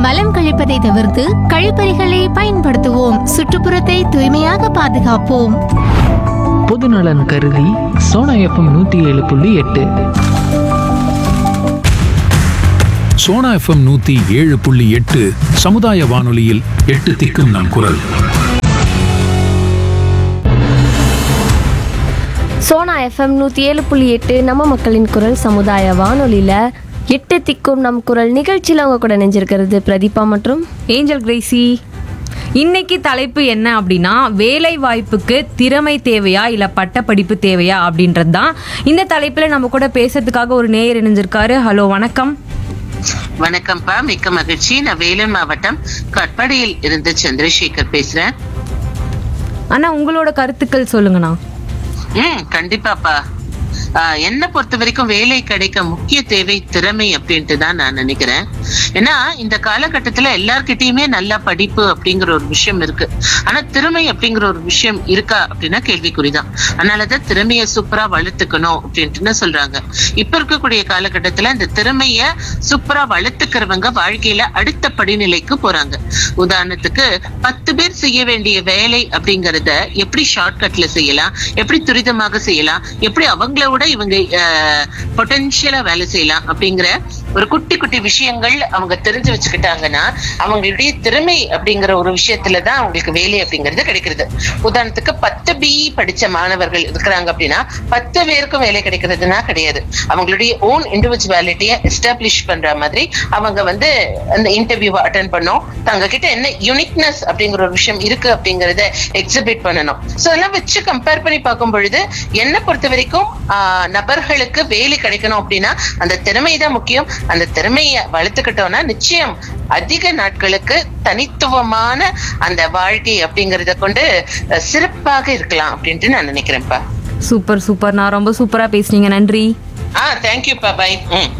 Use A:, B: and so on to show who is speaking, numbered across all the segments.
A: மலம் கழிப்பதை தவிர்த்து கழிப்பறைகளை பயன்படுத்துவோம் சுற்றுப்புறத்தை தூய்மையாக பாதுகாப்போம்
B: பொதுநலன் கருதி சோனா எஃப்எம் நூற்றி ஏழு புள்ளி எட்டு
C: சோனா எஃப்எம் நூத்தி ஏழு புள்ளி எட்டு சமுதாய வானொலியில் எட்டு திக்கும் நம் குரல்
D: சோனா எஃப்எம் நூற்றி ஏழு புள்ளி எட்டு நம்ம மக்களின் குரல் சமுதாய வானொலியில் எட்டு திக்கும் நம் குரல் நிகழ்ச்சியில் அவங்க கூட நெஞ்சிருக்கிறது பிரதீபா மற்றும்
E: ஏஞ்சல் கிரேசி இன்னைக்கு தலைப்பு என்ன அப்படின்னா வேலை வாய்ப்புக்கு திறமை தேவையா இல்ல பட்டப்படிப்பு தேவையா அப்படின்றது தான் இந்த தலைப்புல நம்ம கூட பேசுறதுக்காக ஒரு நேயர் இணைஞ்சிருக்காரு ஹலோ வணக்கம்
F: வணக்கம்ப்பா மிக்க மகிழ்ச்சி நான் வேலூர் மாவட்டம் கட்பாடியில் இருந்து சந்திரசேகர் பேசுறேன்
E: அண்ணா உங்களோட கருத்துக்கள் சொல்லுங்கண்ணா
F: ம் கண்டிப்பாப்பா ஆஹ் என்ன பொறுத்த வரைக்கும் வேலை கிடைக்க முக்கிய தேவை திறமை அப்படின்ட்டு தான் நான் நினைக்கிறேன் ஏன்னா இந்த காலகட்டத்துல எல்லார்கிட்டயுமே நல்ல படிப்பு அப்படிங்கிற ஒரு விஷயம் இருக்கு ஆனா திறமை அப்படிங்கிற ஒரு விஷயம் இருக்கா அப்படின்னா கேள்விக்குறிதான் அதனாலதான் திறமையை சூப்பரா வளர்த்துக்கணும் அப்படின்ட்டு சொல்றாங்க இப்ப இருக்கக்கூடிய காலகட்டத்துல இந்த திறமைய சூப்பரா வளர்த்துக்கிறவங்க வாழ்க்கையில அடுத்த படிநிலைக்கு போறாங்க உதாரணத்துக்கு பத்து பேர் செய்ய வேண்டிய வேலை அப்படிங்கறத எப்படி ஷார்ட்கட்ல செய்யலாம் எப்படி துரிதமாக செய்யலாம் எப்படி அவங்கள விட இவங்க பொட்டன்ஷியலா வேலை செய்யலாம் அப்படிங்கிற ஒரு குட்டி குட்டி விஷயங்கள் அவங்க தெரிஞ்சு வச்சுக்கிட்டாங்கன்னா அவங்களுடைய திறமை அப்படிங்கிற ஒரு விஷயத்துலதான் அவங்களுக்கு வேலை அப்படிங்கிறது கிடைக்கிறது உதாரணத்துக்கு பத்து பி படிச்ச மாணவர்கள் இருக்கிறாங்க அப்படின்னா பத்து பேருக்கும் வேலை கிடைக்கிறதுனா கிடையாது அவங்களுடைய ஓன் இண்டிவிஜுவாலிட்டியை எஸ்டாப்ளிஷ் பண்ற மாதிரி அவங்க வந்து அந்த இன்டர்வியூ அட்டன் பண்ணோம் தங்க கிட்ட என்ன யூனிக்னஸ் அப்படிங்கிற ஒரு விஷயம் இருக்கு அப்படிங்கறத எக்ஸிபிட் பண்ணணும் சோ அதெல்லாம் வச்சு கம்பேர் பண்ணி பார்க்கும் பொழுது என்ன பொறுத்த வரைக்கும் ஆஹ், நபர்களுக்கு வேலை கிடைக்கணும் அப்படின்னா அந்த திறமை தான் முக்கியம் அந்த திறமையை வளர்த்துக்கிட்டோம்னா நிச்சயம் அதிக நாட்களுக்கு தனித்துவமான அந்த வாழ்க்கை அப்படிங்கறத கொண்டு அஹ், சிறப்பாக இருக்கலாம் அப்படின்ட்டு நான் நினைக்கிறேன்ப்பா
E: சூப்பர் சூப்பர் நான் ரொம்ப சூப்பரா பேசுனீங்க நன்றி
F: ஆ தேங்க்யூப்பா பை ம்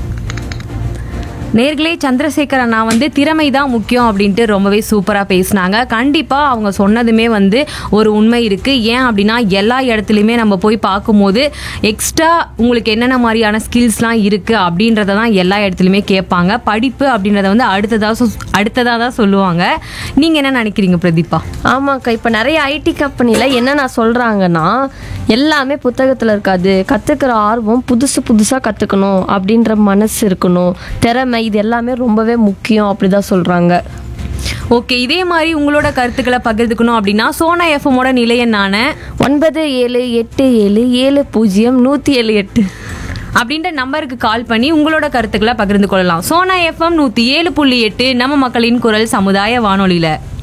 E: நேர்களே சந்திரசேகர் அண்ணா வந்து திறமை தான் முக்கியம் அப்படின்ட்டு ரொம்பவே சூப்பராக பேசினாங்க கண்டிப்பாக அவங்க சொன்னதுமே வந்து ஒரு உண்மை இருக்குது ஏன் அப்படின்னா எல்லா இடத்துலையுமே நம்ம போய் பார்க்கும்போது எக்ஸ்ட்ரா உங்களுக்கு என்னென்ன மாதிரியான ஸ்கில்ஸ்லாம் இருக்குது அப்படின்றத தான் எல்லா இடத்துலையுமே கேட்பாங்க படிப்பு அப்படின்றத வந்து அடுத்ததாக சொ அடுத்ததாக தான் சொல்லுவாங்க நீங்கள் என்ன நினைக்கிறீங்க பிரதீபா
D: ஆமாக்கா இப்போ நிறைய ஐடி கம்பெனியில் என்னென்ன சொல்கிறாங்கன்னா எல்லாமே புத்தகத்தில் இருக்காது கற்றுக்கிற ஆர்வம் புதுசு புதுசாக கற்றுக்கணும் அப்படின்ற மனசு இருக்கணும் திறமை இது எல்லாமே ரொம்பவே முக்கியம் அப்படி தான் சொல்கிறாங்க
E: ஓகே இதே மாதிரி உங்களோட கருத்துக்களை பகிர்ந்துக்கணும் அப்படின்னா சோனா எஃப்எம்மோட நிலையனான
D: ஒன்பது ஏழு எட்டு ஏழு ஏழு பூஜ்ஜியம் நூற்றி ஏழு எட்டு
E: அப்படின்ற நம்பருக்கு கால் பண்ணி உங்களோட கருத்துக்களை பகிர்ந்து கொள்ளலாம் சோனா எஃப்எம் நூற்றி ஏழு புள்ளி எட்டு நம்ம மக்களின் குரல் சமுதாய வானொலியில்